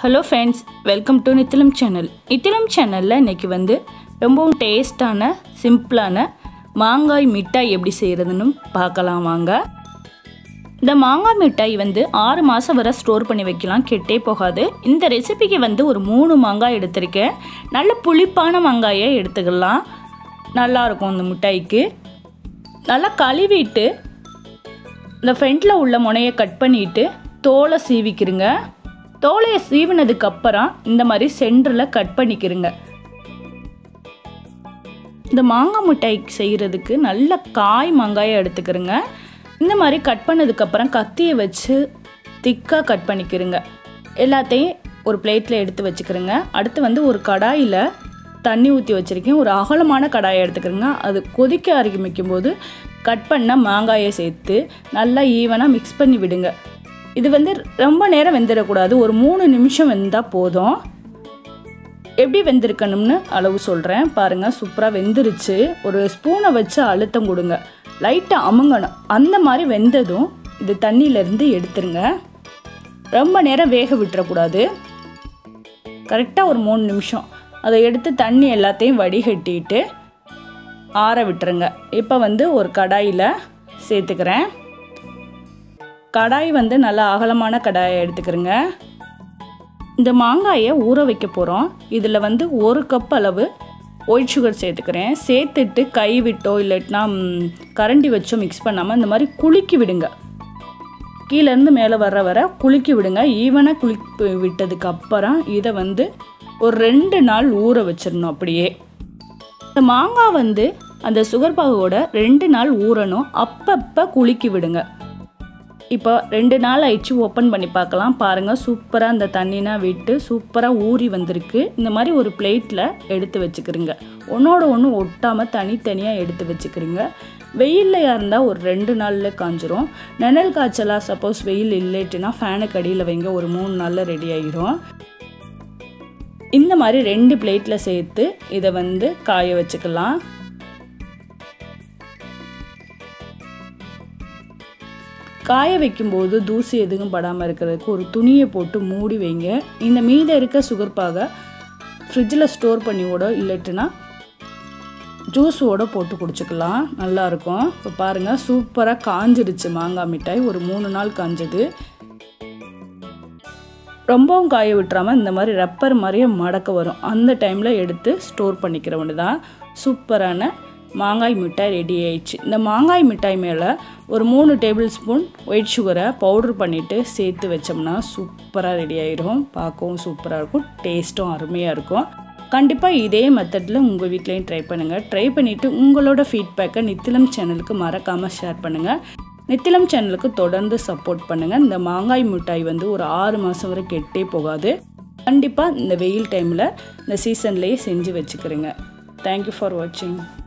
hello friends welcome to Nithilam channel Nithilam சேனலில் இன்றைக்கி வந்து ரொம்பவும் டேஸ்டான சிம்பிளான மாங்காய் மிட்டாய் எப்படி செய்கிறதுன்னு பார்க்கலாம் வாங்க இந்த மாங்காய் மிட்டாய் வந்து ஆறு மாதம் வரை ஸ்டோர் பண்ணி வைக்கலாம் கெட்டே போகாது இந்த ரெசிபிக்கு வந்து ஒரு மூணு மாங்காய் எடுத்திருக்கேன் நல்ல புளிப்பான மாங்காயை எடுத்துக்கலாம் நல்லாயிருக்கும் இந்த மிட்டாய்க்கு நல்லா கழுவிட்டு இந்த ஃப்ரண்ட்டில் உள்ள முனையை கட் பண்ணிவிட்டு தோலை சீவிக்கிறங்க தோலையை சீவினதுக்கு அப்புறம் இந்த மாதிரி சென்டரில் கட் பண்ணிக்கிறங்க இந்த மாங்காய் மிட்டாய் செய்கிறதுக்கு நல்ல காய் மாங்காயை எடுத்துக்கிறங்க இந்த மாதிரி கட் பண்ணதுக்கப்புறம் கத்தியை வச்சு திக்காக கட் பண்ணிக்கிறங்க எல்லாத்தையும் ஒரு பிளேட்டில் எடுத்து வச்சுக்கிறேங்க அடுத்து வந்து ஒரு கடாயில் தண்ணி ஊற்றி வச்சுருக்கேன் ஒரு அகலமான கடாயை எடுத்துக்கிறேங்க அது கொதிக்க ஆரம்பிக்கும் போது கட் பண்ண மாங்காயை சேர்த்து நல்லா ஈவனாக மிக்ஸ் பண்ணி விடுங்க இது வந்து ரொம்ப நேரம் வெந்துடக்கூடாது ஒரு மூணு நிமிஷம் வெந்தால் போதும் எப்படி வெந்திருக்கணும்னு அளவு சொல்கிறேன் பாருங்கள் சூப்பராக வெந்துருச்சு ஒரு ஸ்பூனை வச்சு அழுத்தம் கொடுங்க லைட்டாக அமுங்கணும் அந்த மாதிரி வெந்ததும் இது தண்ணியிலேருந்து எடுத்துருங்க ரொம்ப நேரம் வேக விட்டுறக்கூடாது கரெக்டாக ஒரு மூணு நிமிஷம் அதை எடுத்து தண்ணி எல்லாத்தையும் வடிகட்டிட்டு ஆற விட்டுருங்க இப்போ வந்து ஒரு கடாயில் சேர்த்துக்கிறேன் கடாய் வந்து நல்லா அகலமான கடாயை எடுத்துக்கிறேங்க இந்த மாங்காயை ஊற வைக்க போகிறோம் இதில் வந்து ஒரு கப் அளவு ஒயிட் சுகர் சேர்த்துக்கிறேன் சேர்த்துட்டு கை விட்டோ இல்லாட்டினா ம், கரண்டி வச்சோ மிக்ஸ் பண்ணாமல் இந்த மாதிரி குலுக்கி விடுங்க கீழேருந்து மேலே வர வர குலுக்கி விடுங்க ஈவனாக குலுக்கி விட்டதுக்கு அப்புறம் இதை வந்து ஒரு ரெண்டு நாள் ஊற வச்சிடணும் அப்படியே இந்த மாங்காய் வந்து அந்த சுகர் பாகோட ரெண்டு நாள் ஊறணும் அப்பப்போ குலுக்கி விடுங்க இப்போ ரெண்டு நாள் ஆயிடுச்சு ஓப்பன் பண்ணி பார்க்கலாம் பாருங்கள் சூப்பராக அந்த தண்ணினா விட்டு சூப்பராக ஊறி வந்திருக்கு இந்த மாதிரி ஒரு பிளேட்டில் எடுத்து வச்சுக்கிறீங்க ஒன்றோட ஒன்று ஒட்டாமல் தனித்தனியாக எடுத்து வச்சுக்கிறீங்க வெயிலில் இருந்தால் ஒரு ரெண்டு நாளில் காஞ்சிரும் நிழல் காய்ச்சலாக சப்போஸ் வெயில் இல்லைட்டுனா ஃபேனுக்கு அடியில் வைங்க ஒரு மூணு நாளில் ரெடி ஆகிரும் இந்த மாதிரி ரெண்டு பிளேட்டில் சேர்த்து இதை வந்து காய வச்சுக்கலாம் காய வைக்கும்போது தூசி எதுவும் படாமல் இருக்கிறதுக்கு ஒரு துணியை போட்டு மூடி வைங்க இந்த மீத இருக்க சுகர் பாகை ஃப்ரிட்ஜில் ஸ்டோர் பண்ணி கூட இல்லாட்டினா ஜூஸோட போட்டு குடிச்சுக்கலாம் நல்லாயிருக்கும் இப்போ பாருங்கள் சூப்பராக காஞ்சிடுச்சு மாங்காய் மிட்டாய் ஒரு மூணு நாள் காஞ்சது ரொம்பவும் காய விட்டுறாமல் இந்த மாதிரி ரப்பர் மாதிரியே மடக்க வரும் அந்த டைமில் எடுத்து ஸ்டோர் பண்ணிக்கிற ஒன்று தான் சூப்பரான மாங்காய் மிட்டாய் ரெடி ஆயிடுச்சு இந்த மாங்காய் மிட்டாய் மேலே ஒரு மூணு டேபிள் ஸ்பூன் ஒயிட் சுகரை பவுட்ரு பண்ணிவிட்டு சேர்த்து வச்சோம்னா சூப்பராக ரெடி ஆயிடும் பார்க்கவும் சூப்பராக இருக்கும் டேஸ்ட்டும் அருமையாக இருக்கும் கண்டிப்பாக இதே மெத்தடில் உங்கள் வீட்லேயும் ட்ரை பண்ணுங்கள் ட்ரை பண்ணிவிட்டு உங்களோட ஃபீட்பேக்கை நித்திலம் சேனலுக்கு மறக்காமல் ஷேர் பண்ணுங்கள் நித்திலம் சேனலுக்கு தொடர்ந்து சப்போர்ட் பண்ணுங்கள் இந்த மாங்காய் மிட்டாய் வந்து ஒரு ஆறு மாதம் வரை கெட்டே போகாது கண்டிப்பாக இந்த வெயில் டைமில் இந்த சீசன்லேயே செஞ்சு வச்சுக்கிறேங்க தேங்க்யூ ஃபார் வாட்சிங்